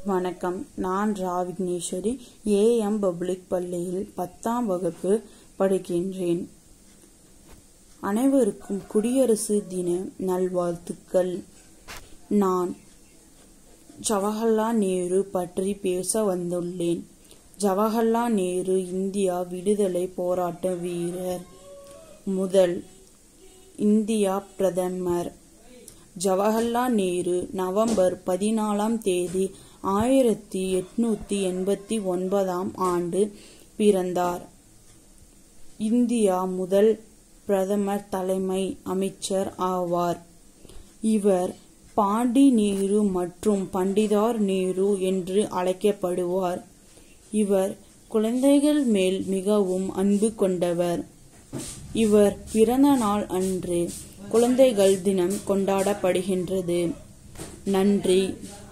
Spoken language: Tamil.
வணக்கம் நான் ரா விக்னேஸ்வரி ஏஎம் பப்ளிக் பள்ளியில் பத்தாம் வகுப்பு படிக்கின்றேன் அனைவருக்கும் குடியரசு தின நல்வாழ்த்துக்கள் நான் ஜவஹர்லால் நேரு பற்றி பேச வந்துள்ளேன் ஜவஹர்லால் நேரு இந்தியா விடுதலை போராட்ட வீரர் முதல் இந்தியா பிரதமர் ஜவஹர்லால் நேரு நவம்பர் பதினாலாம் தேதி ஆயிரத்தி எட்நூத்தி எண்பத்தி ஒன்பதாம் ஆண்டு பிறந்தார் இந்தியா முதல் பிரதமர் தலைமை அமைச்சர் ஆவார் இவர் பாண்டி நேரு மற்றும் பண்டிதார் நேரு என்று அழைக்கப்படுவார் இவர் குழந்தைகள் மேல் மிகவும் அன்பு கொண்டவர் இவர் பிறந்த நாள் அன்று குழந்தைகள் தினம் கொண்டாடப்படுகின்றது நன்றி